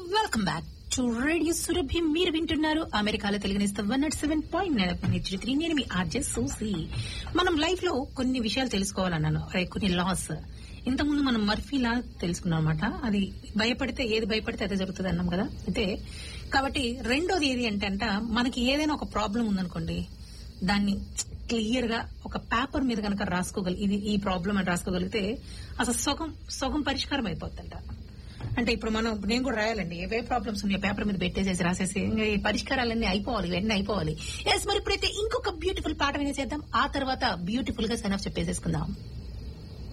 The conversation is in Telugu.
welcome back to radio Surabhi మీరు వింటున్నారు అమెరికాలో తెలుగునిస్తాం one nought seven point nine three నేను మీ ఆర్జే సూసి మనం లైఫ్ లో కొన్ని విషయాలు తెలుసుకోవాలన్నాను అదే కొన్ని లాస్ ఇంతకుముందు మనం మర్ఫీ లా తెలుసుకున్నాం అనమాట అది భయపడితే ఏది భయపడితే అదే జరుగుతుంది అన్నాం కదా అయితే కాబట్టి రెండోది ఏది అంటే అంట మనకి ఏదైనా ఒక ప్రాబ్లం ఉందనుకోండి దాన్ని క్లియర్ గా ఒక పేపర్ మీద కనుక రాసుకోగలి ఇది ఈ ప్రాబ్లం అని రాసుకోగలిగితే అసలు సగం సగం పరిష్కారం అయిపోతుందంట అంటే ఇప్పుడు మనం నేను కూడా రాయాలండి ఏవే ప్రాబ్లమ్స్ ఉన్నాయో పేపర్ మీద పెట్టేసేసి రాసేసి ఇంకా ఈ పరిష్కారాలన్నీ అయిపోవాలి ఇవన్నీ అయిపోవాలి ఎస్ మరి ఇప్పుడైతే ఇంకొక బ్యూటిఫుల్ పాట వినేసేద్దాం ఆ తర్వాత బ్యూటిఫుల్ గా సైన్ ఆఫ్ చెప్పేసేసుకుందాం